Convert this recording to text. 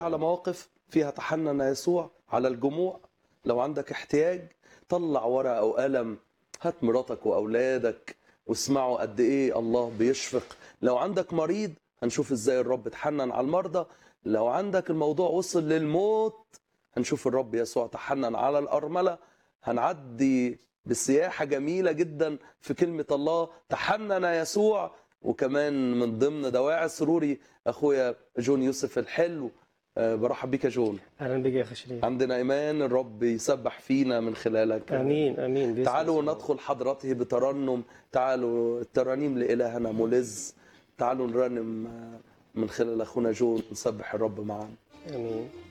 على مواقف فيها تحنن يسوع على الجموع لو عندك احتياج طلع ورقة أو قلم هات مراتك وأولادك واسمعوا قد إيه الله بيشفق لو عندك مريض هنشوف إزاي الرب تحنن على المرضى لو عندك الموضوع وصل للموت هنشوف الرب يسوع تحنن على الأرملة هنعدي بسياحة جميلة جدا في كلمة الله تحنن يسوع وكمان من ضمن دواعي سروري أخويا جون يوسف الحلو آه، برحب بيك يا جون اهلا بك يا اخي شريف عندنا ايمان الرب يسبح فينا من خلالك امين امين باسم تعالوا يسوع. ندخل حضرته بترنم تعالوا الترانيم لإلهنا ملز تعالوا نرنم آه، من خلال اخونا جون نسبح الرب معانا امين